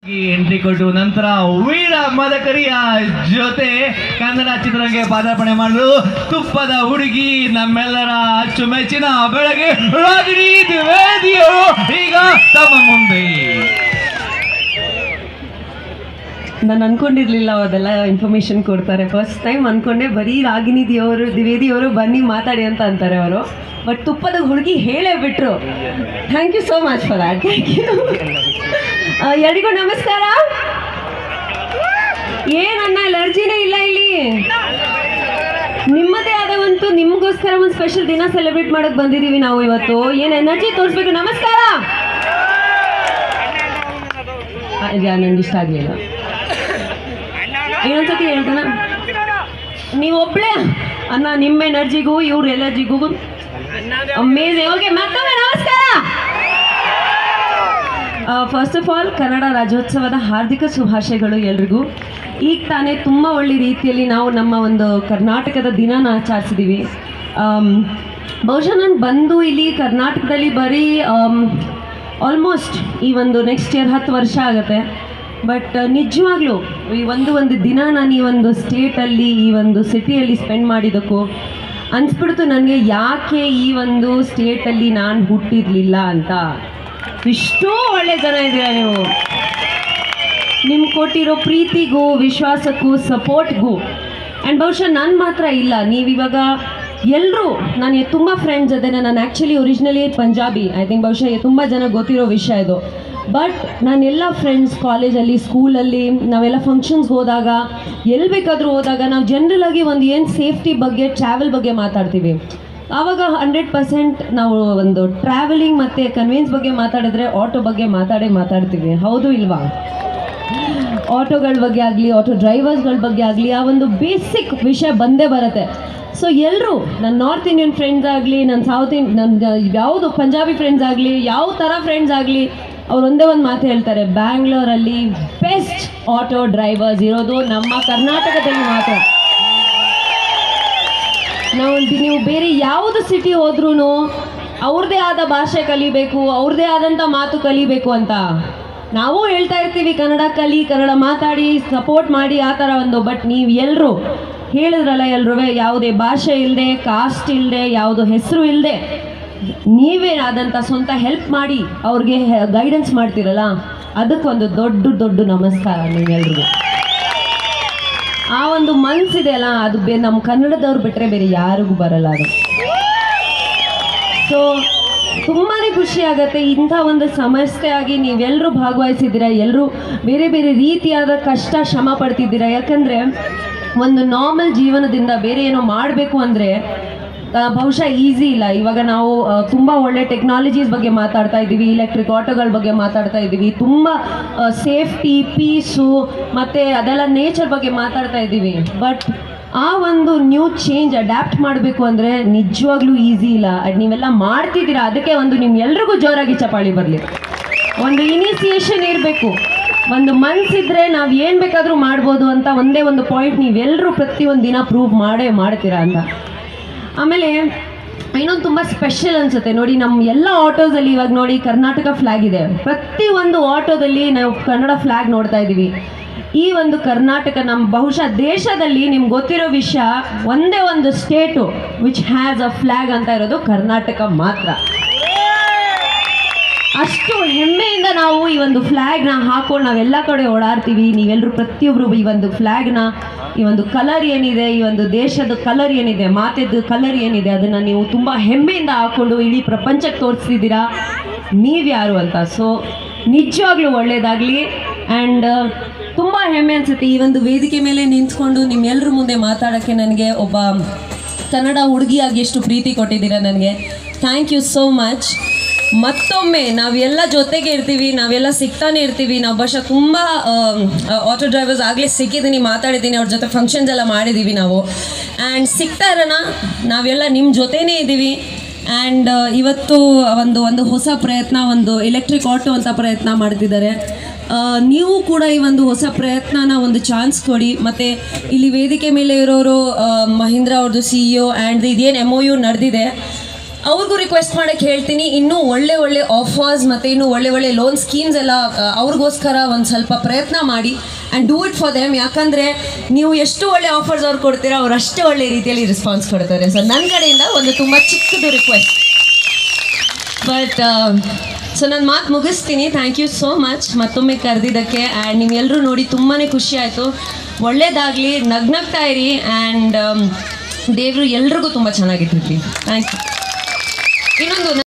entry ಕೊಟ್ಟು ನಂತರ ವೀರ ಮದಕರಿಯ ಜೊತೆ ಕನ್ನಡ ಚಿತ್ರರಂಗಕ್ಕೆ ಪಾದಾರ್ಪಣೆ ಮಾಡಲು ತುಪ್ಪದ ಹುಡುಗಿ ನಮ್ಮೆಲ್ಲರ ಅಚ್ಚುಮೆಚ್ಚಿನ ಬೆಳಗ್ಗೆ ರಾಗಿಣಿ ದ್ವಿವೇದಿಯರು ಈಗ ತಮ್ಮ ಮುಂದೆ ನಾನು ಅನ್ಕೊಂಡಿರ್ಲಿಲ್ಲ ಅದೆಲ್ಲ ಇನ್ಫಾರ್ಮೇಶನ್ ಕೊಡ್ತಾರೆ ಫಸ್ಟ್ ಟೈಮ್ ಅನ್ಕೊಂಡೆ ಬರೀ ರಾಗಿಣಿ ದಿಯವರು ದ್ವಿವೇದಿಯವರು ಬನ್ನಿ ಮಾತಾಡಿ ಅಂತ ಅಂತಾರೆ ಅವರು ಬಟ್ ತುಪ್ಪದ ಹುಡುಗಿ ಹೇಳೇ ಬಿಟ್ರು thank you so much for that thank you ಎಲ್ರಿಗೂ ನಮಸ್ಕಾರ ಏನನ್ನ ಎಲರ್ಜಿನೇ ಇಲ್ಲ ಇಲ್ಲಿ ನಿಮ್ಮದೇ ಆದ ಒಂದು ನಿಮಗೋಸ್ಕರ ಒಂದು ಸ್ಪೆಷಲ್ ದಿನ ಸೆಲೆಬ್ರೇಟ್ ಮಾಡಕ್ ಬಂದಿದೀವಿ ನಾವು ಇವತ್ತು ಏನು ಎನರ್ಜಿ ತೋರಿಸ್ಬೇಕು ನಮಸ್ಕಾರ ನನಗೆ ಇಷ್ಟ ಆಗಲಿಲ್ಲ ಇನ್ನೊಂದ್ಸತಿ ಹೇಳ್ತಾನ ನೀವೊಬ್ಳೆ ಅನ್ನ ನಿಮ್ಮ ಎನರ್ಜಿಗೂ ಇವ್ರ ಎನರ್ಜಿಗೂ ಅಮೇಝಿಂಗ್ ಓಕೆ ಮತ್ತೊಮ್ಮೆ ನಮಸ್ಕಾರ ಫಸ್ಟ್ ಆಫ್ ಆಲ್ ಕನ್ನಡ ರಾಜ್ಯೋತ್ಸವದ ಹಾರ್ದಿಕ ಶುಭಾಶಯಗಳು ಎಲ್ರಿಗೂ ಈಗ ತಾನೇ ತುಂಬ ಒಳ್ಳೆ ರೀತಿಯಲ್ಲಿ ನಾವು ನಮ್ಮ ಒಂದು ಕರ್ನಾಟಕದ ದಿನನ ಆಚರಿಸಿದ್ದೀವಿ ಆಮ್, ಬಹುಶಃ ನಾನು ಬಂದು ಇಲ್ಲಿ ಕರ್ನಾಟಕದಲ್ಲಿ ಬರೀ ಆಲ್ಮೋಸ್ಟ್ ಈ ಒಂದು ನೆಕ್ಸ್ಟ್ ಇಯರ್ ಹತ್ತು ವರ್ಷ ಆಗುತ್ತೆ ಬಟ್ ನಿಜವಾಗ್ಲೂ ಈ ಒಂದು ಒಂದು ದಿನ ನಾನು ಈ ಒಂದು ಸ್ಟೇಟಲ್ಲಿ ಈ ಒಂದು ಸಿಟಿಯಲ್ಲಿ ಸ್ಪೆಂಡ್ ಮಾಡಿದ್ದಕ್ಕೂ ಅನ್ಸ್ಬಿಡ್ತು ನನಗೆ ಯಾಕೆ ಈ ಒಂದು ಸ್ಟೇಟಲ್ಲಿ ನಾನು ಹುಟ್ಟಿರಲಿಲ್ಲ ಅಂತ ಇಷ್ಟೋ ಒಳ್ಳೆ ಜನ ಇದ್ದೀರಾ ನೀವು ನಿಮ್ಗೆ ಕೊಟ್ಟಿರೋ ಪ್ರೀತಿಗೂ ವಿಶ್ವಾಸಕ್ಕೂ ಸಪೋರ್ಟ್ಗೂ ಆ್ಯಂಡ್ ಬಹುಶಃ ನಾನು ಮಾತ್ರ ಇಲ್ಲ ನೀವಿವಾಗ ಎಲ್ಲರೂ ನನಗೆ ತುಂಬ ಫ್ರೆಂಡ್ಸ್ ಅದೇ ನಾನು actually originally Punjabi I think ಬಹುಶಃ ತುಂಬ ಜನ ಗೊತ್ತಿರೋ ವಿಷಯ ಇದು ಬಟ್ ನಾನೆಲ್ಲ ಫ್ರೆಂಡ್ಸ್ ಕಾಲೇಜಲ್ಲಿ ಸ್ಕೂಲಲ್ಲಿ ನಾವೆಲ್ಲ ಫಂಕ್ಷನ್ಸ್ಗೆ ಹೋದಾಗ ಎಲ್ಲಿ ಬೇಕಾದರೂ ಹೋದಾಗ ನಾವು ಜನರಲ್ ಆಗಿ ಒಂದು ಏನು ಸೇಫ್ಟಿ ಬಗ್ಗೆ ಟ್ರಾವೆಲ್ ಬಗ್ಗೆ ಮಾತಾಡ್ತೀವಿ ಆವಾಗ ಹಂಡ್ರೆಡ್ ಪರ್ಸೆಂಟ್ ನಾವು ಒಂದು ಟ್ರಾವೆಲಿಂಗ್ ಮತ್ತು ಕನ್ವೀನ್ಸ್ ಬಗ್ಗೆ ಮಾತಾಡಿದ್ರೆ ಆಟೋ ಬಗ್ಗೆ ಮಾತಾಡೇ ಮಾತಾಡ್ತೀವಿ ಹೌದು ಇಲ್ವಾ ಆಟೋಗಳ ಬಗ್ಗೆ ಆಗಲಿ ಆಟೋ ಡ್ರೈವರ್ಸ್ಗಳ ಬಗ್ಗೆ ಆಗಲಿ ಆ ಒಂದು ಬೇಸಿಕ್ ವಿಷಯ ಬಂದೇ ಬರುತ್ತೆ ಸೊ ಎಲ್ಲರೂ ನನ್ನ ನಾರ್ತ್ ಇಂಡಿಯನ್ ಫ್ರೆಂಡ್ಸ್ ಆಗಲಿ ನನ್ನ ಸೌತ್ ಇಂಡ್ ನನ್ನ ಯಾವುದು ಪಂಜಾಬಿ ಫ್ರೆಂಡ್ಸ್ ಆಗಲಿ ಯಾವ ಥರ ಫ್ರೆಂಡ್ಸ್ ಆಗಲಿ ಅವ್ರು ಒಂದೇ ಒಂದು ಮಾತು ಹೇಳ್ತಾರೆ ಬ್ಯಾಂಗ್ಳೂರಲ್ಲಿ ಬೆಸ್ಟ್ ಆಟೋ ಡ್ರೈವರ್ಸ್ ಇರೋದು ನಮ್ಮ ಕರ್ನಾಟಕದಲ್ಲಿ ಮಾತ್ರ ನಾವು ನೀವು ಬೇರೆ ಯಾವುದು ಸಿಟಿ ಹೋದ್ರೂ ಅವ್ರದ್ದೇ ಆದ ಭಾಷೆ ಕಲಿಬೇಕು ಅವ್ರದ್ದೇ ಆದಂಥ ಮಾತು ಕಲಿಬೇಕು ಅಂತ ನಾವು ಹೇಳ್ತಾ ಇರ್ತೀವಿ ಕನ್ನಡ ಕಲಿ ಕನ್ನಡ ಮಾತಾಡಿ ಸಪೋರ್ಟ್ ಮಾಡಿ ಆ ಥರ ಒಂದು ಬಟ್ ನೀವು ಎಲ್ಲರೂ ಹೇಳಿದ್ರಲ್ಲ ಎಲ್ರೂ ಯಾವುದೇ ಭಾಷೆ ಇಲ್ಲದೆ ಕಾಸ್ಟ್ ಇಲ್ಲದೆ ಯಾವುದು ಹೆಸರು ಇಲ್ಲದೆ ನೀವೇ ಆದಂಥ ಸ್ವಂತ ಹೆಲ್ಪ್ ಮಾಡಿ ಅವ್ರಿಗೆ ಗೈಡೆನ್ಸ್ ಮಾಡ್ತೀರಲ್ಲ ಅದಕ್ಕೊಂದು ದೊಡ್ಡ ದೊಡ್ಡ ನಮಸ್ಕಾರ ನೀವೆಲ್ರಿಗೂ ಆ ಒಂದು ಮನ್ಸಿದೆ ಅಲ್ಲ ಅದು ಬೇ ನಮ್ಮ ಕನ್ನಡದವ್ರು ಬಿಟ್ಟರೆ ಬೇರೆ ಯಾರಿಗೂ ಬರಲ್ಲ ಅದು ಸೊ ತುಂಬಾ ಖುಷಿ ಆಗುತ್ತೆ ಇಂಥ ಒಂದು ಸಮಸ್ಯೆ ಆಗಿ ನೀವೆಲ್ಲರೂ ಭಾಗವಹಿಸಿದ್ದೀರಾ ಎಲ್ಲರೂ ಬೇರೆ ಬೇರೆ ರೀತಿಯಾದ ಕಷ್ಟ ಶ್ರಮ ಪಡ್ತಿದ್ದೀರಾ ಯಾಕಂದರೆ ಒಂದು ನಾರ್ಮಲ್ ಜೀವನದಿಂದ ಬೇರೆ ಏನೋ ಮಾಡಬೇಕು ಅಂದರೆ ಬಹುಶಃ ಈಸಿ ಇಲ್ಲ ಇವಾಗ ನಾವು ತುಂಬ ಒಳ್ಳೆ ಟೆಕ್ನಾಲಜೀಸ್ ಬಗ್ಗೆ ಮಾತಾಡ್ತಾ ಇದ್ದೀವಿ ಇಲೆಕ್ಟ್ರಿಕ್ ಆಟೋಗಳ ಬಗ್ಗೆ ಮಾತಾಡ್ತಾ ಇದ್ದೀವಿ ತುಂಬ ಸೇಫ್ಟಿ ಪೀಸು ಮತ್ತು ಅದೆಲ್ಲ ನೇಚರ್ ಬಗ್ಗೆ ಮಾತಾಡ್ತಾ ಇದ್ದೀವಿ ಬಟ್ ಆ ಒಂದು ನ್ಯೂ ಚೇಂಜ್ ಅಡ್ಯಾಪ್ಟ್ ಮಾಡಬೇಕು ಅಂದರೆ ನಿಜವಾಗ್ಲೂ ಈಸಿ ಇಲ್ಲ ಅದ್ ನೀವೆಲ್ಲ ಮಾಡ್ತಿದ್ದೀರಾ ಅದಕ್ಕೆ ಒಂದು ನಿಮ್ಗೆಲ್ರಿಗೂ ಜೋರಾಗಿ ಚಪಾಳಿ ಬರಲಿ ಒಂದು ಇನಿಸಿಯೇಷನ್ ಇರಬೇಕು ಒಂದು ಮನ್ಸಿದ್ರೆ ನಾವು ಏನು ಬೇಕಾದರೂ ಮಾಡ್ಬೋದು ಅಂತ ಒಂದೇ ಒಂದು ಪಾಯಿಂಟ್ ನೀವೆಲ್ಲರೂ ಪ್ರತಿಯೊಂದು ದಿನ ಪ್ರೂವ್ ಮಾಡೇ ಮಾಡ್ತೀರಾ ಅಂತ ಆಮೇಲೆ ಇನ್ನೊಂದು ತುಂಬ ಸ್ಪೆಷಲ್ ಅನ್ಸುತ್ತೆ ನೋಡಿ ನಮ್ಮ ಎಲ್ಲ ಆಟೋಸಲ್ಲಿ ಇವಾಗ ನೋಡಿ ಕರ್ನಾಟಕ ಫ್ಲ್ಯಾಗ್ ಇದೆ ಪ್ರತಿ ಒಂದು ಆಟೋದಲ್ಲಿ ನಾವು ಕನ್ನಡ ಫ್ಲ್ಯಾಗ್ ನೋಡ್ತಾ ಇದ್ದೀವಿ ಈ ಒಂದು ಕರ್ನಾಟಕ ನಮ್ಮ ಬಹುಶಃ ದೇಶದಲ್ಲಿ ನಿಮ್ಗೆ ಗೊತ್ತಿರೋ ವಿಷಯ ಒಂದೇ ಒಂದು state which has a flag ಅಂತ ಇರೋದು ಕರ್ನಾಟಕ ಮಾತ್ರ ಅಷ್ಟು ಹೆಮ್ಮೆಯಿಂದ ನಾವು ಈ ಒಂದು ಫ್ಲ್ಯಾಗ್ನ ಹಾಕೊಂಡು ನಾವೆಲ್ಲ ಕಡೆ ಓಡಾಡ್ತೀವಿ ನೀವೆಲ್ಲರೂ ಪ್ರತಿಯೊಬ್ಬರು ಈ ಒಂದು ಫ್ಲ್ಯಾಗ್ನ ಈ ಒಂದು ಕಲರ್ ಏನಿದೆ ಈ ಒಂದು ದೇಶದ ಕಲರ್ ಏನಿದೆ ಮಾತೆದ್ದು ಕಲರ್ ಏನಿದೆ ಅದನ್ನು ನೀವು ತುಂಬ ಹೆಮ್ಮೆಯಿಂದ ಹಾಕ್ಕೊಂಡು ಇಡೀ ಪ್ರಪಂಚಕ್ಕೆ ತೋರಿಸ್ತಿದ್ದೀರಾ ನೀವ್ಯಾರು ಅಂತ ಸೊ ನಿಜವಾಗ್ಲೂ ಒಳ್ಳೆಯದಾಗಲಿ ಆ್ಯಂಡ್ ತುಂಬ ಹೆಮ್ಮೆ ಅನಿಸುತ್ತೆ ಈ ಒಂದು ವೇದಿಕೆ ಮೇಲೆ ನಿಂತ್ಕೊಂಡು ನಿಮ್ಮೆಲ್ಲರ ಮುಂದೆ ಮಾತಾಡೋಕ್ಕೆ ನನಗೆ ಒಬ್ಬ ಕನ್ನಡ ಹುಡುಗಿಯಾಗಿ ಎಷ್ಟು ಪ್ರೀತಿ ಕೊಟ್ಟಿದ್ದೀರಾ ನನಗೆ ಥ್ಯಾಂಕ್ ಯು ಸೋ ಮಚ್ ಮತ್ತೊಮ್ಮೆ ನಾವೆಲ್ಲ ಜೊತೆಗೆ ಇರ್ತೀವಿ ನಾವೆಲ್ಲ ಸಿಗ್ತಾನೆ ಇರ್ತೀವಿ ನಾವು ಬಹುಶಃ ತುಂಬ ಆಟೋ ಡ್ರೈವರ್ಸ್ ಆಗಲೇ ಸಿಕ್ಕಿದ್ದೀನಿ ಮಾತಾಡಿದ್ದೀನಿ ಅವ್ರ ಜೊತೆ ಫಂಕ್ಷನ್ಸ್ ಎಲ್ಲ ಮಾಡಿದ್ದೀವಿ ನಾವು ಆ್ಯಂಡ್ ಸಿಗ್ತಾ ಇರೋಣ ನಾವೆಲ್ಲ ನಿಮ್ಮ ಜೊತೆನೇ ಇದ್ದೀವಿ ಆ್ಯಂಡ್ ಇವತ್ತು ಒಂದು ಒಂದು ಹೊಸ ಪ್ರಯತ್ನ ಒಂದು ಎಲೆಕ್ಟ್ರಿಕ್ ಆಟೋ ಅಂತ ಪ್ರಯತ್ನ ಮಾಡ್ತಿದ್ದಾರೆ ಆ, ನೀವು ಕೂಡ ಈ ಒಂದು ಹೊಸ ಪ್ರಯತ್ನನ ಒಂದು ಚಾನ್ಸ್ ಕೊಡಿ ಮತ್ತು ಇಲ್ಲಿ ವೇದಿಕೆ ಮೇಲೆ ಇರೋರು ಆ, ಮಹೀಂದ್ರ ಅವ್ರದ್ದು ಸಿ ಇ ಒ ಆ್ಯಂಡ್ ಇದೇನು ಎಮ್ ಒ ಯು ನಡೆದಿದೆ ಅವ್ರಿಗೂ ರಿಕ್ವೆಸ್ಟ್ ಮಾಡಕ್ಕೆ ಹೇಳ್ತೀನಿ ಇನ್ನೂ ಒಳ್ಳೆ ಒಳ್ಳೆ ಆಫರ್ಸ್ ಮತ್ತು ಇನ್ನೂ ಒಳ್ಳೆ ಒಳ್ಳೆ ಲೋನ್ ಸ್ಕೀಮ್ಸ್ ಎಲ್ಲ ಆ, ಅವ್ರಿಗೋಸ್ಕರ ಒಂದು ಸ್ವಲ್ಪ ಪ್ರಯತ್ನ ಮಾಡಿ and do it for them ಯಾಕಂದರೆ ನೀವು ಎಷ್ಟು ಒಳ್ಳೆ ಆಫರ್ಸ್ ಅವ್ರು ಕೊಡ್ತೀರಾ ಅವ್ರು ಅಷ್ಟೇ ಒಳ್ಳೆ ರೀತಿಯಲ್ಲಿ ರೆಸ್ಪಾನ್ಸ್ ಕೊಡ್ತಾರೆ ಸೊ ನನ್ನ ಕಡೆಯಿಂದ ಒಂದು ತುಂಬ ಚಿಕ್ಕದು ರಿಕ್ವೆಸ್ಟ್ ಬಟ್ ಸೊ ನಾನು ಮಾತು ಮುಗಿಸ್ತೀನಿ ಥ್ಯಾಂಕ್ ಯು ಸೋ ಮಚ್ ಮತ್ತೊಮ್ಮೆ ಕರೆದಿದ್ದಕ್ಕೆ ಆ್ಯಂಡ್ ನೀವೆಲ್ಲರೂ ನೋಡಿ ತುಂಬಾ ಖುಷಿ ಆಯಿತು ಒಳ್ಳೇದಾಗಲಿ ನಗ್ನಗ್ತಾ ಇರಿ ಆ್ಯಂಡ್ ದೇವರು ಎಲ್ರಿಗೂ ತುಂಬ ಚೆನ್ನಾಗಿಟ್ಟಿರ್ಲಿ ಥ್ಯಾಂಕ್ ಯು ಇನ್ನೊಂದು